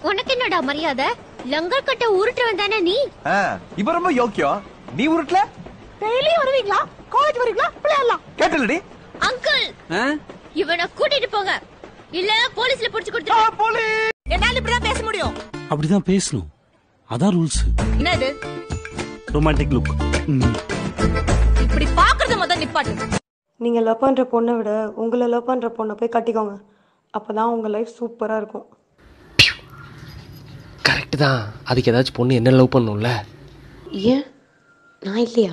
உனக்கு என்னடா மரியாதை லங்கர் கட்ட உருட்டுறவன் தானே நீ ஆ, இவ ரொம்ப யோக்கியம் நீ உருட்டல டெய்லி வருவீங்களா காலேஜ் வரீங்களா விளையாடலாம் கேட்டலடி அங்கிள் இவனை கூட்டிட்டு போங்க இல்ல போலீஸ்ல புடிச்சு கொடுத்துரு என்னால இப்படிதான் பேச முடியும் அப்படிதான் பேசணும் அதான் ரூல்ஸ் என்னது ரொமான்டிக் லுக் இப்படி பாக்குறது முதல் நிப்பாட்டு நீங்கள் லவ் பண்ணுற பொண்ணை விட உங்களை லவ் பண்ணுற பொண்ணை போய் கட்டிக்கோங்க அப்போ தான் உங்கள் லைஃப் சூப்பராக இருக்கும் கரெக்ட் தான் அதுக்கு ஏதாச்சும் பொண்ணு என்ன லவ் பண்ணும்ல ஏன் நான் இல்லையா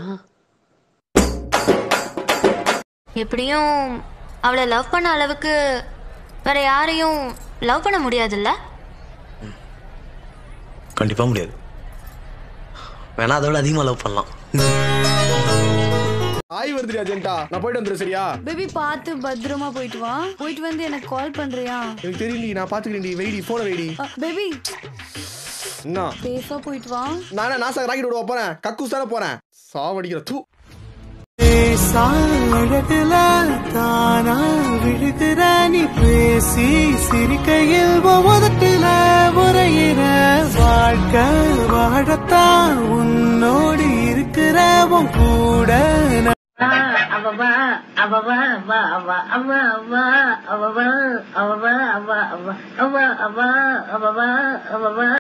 எப்படியும் அவளை லவ் பண்ண அளவுக்கு வேற யாரையும் லவ் பண்ண முடியாதுல்ல கண்டிப்பா முடியாது வேணா அதோட அதிகமா லவ் பண்ணலாம் ஆய் வருதுடி அஜென்டா நான் போயிட்டு வந்துடுறேன் சரியா பேபி பார்த்து பத்திரமா போயிட்டு வா போயிட்டு வந்து எனக்கு கால் பண்றியா எனக்கு தெரியல நான் பாத்துக்கிறேன் வெயிடி போன வெயிடி பேபி என்ன சேஃபா போயிட்டு வா நானே நாசா ராக்கெட் விடுவா போறேன் கக்கூஸ் தானே போறேன் சாவடிக்கிற தூ அழகுல தானா விழுகிற நீ பேசி சிரிக்கையில் உதட்டுல உரையிற வாழ்க்கை வாழத்தான் உன்னோடு இருக்கிற உன் கூட அவவா அவவா அவா அவா அவா அவா அவவா அவவா அவா அவா அவா அவா அவவா அவவா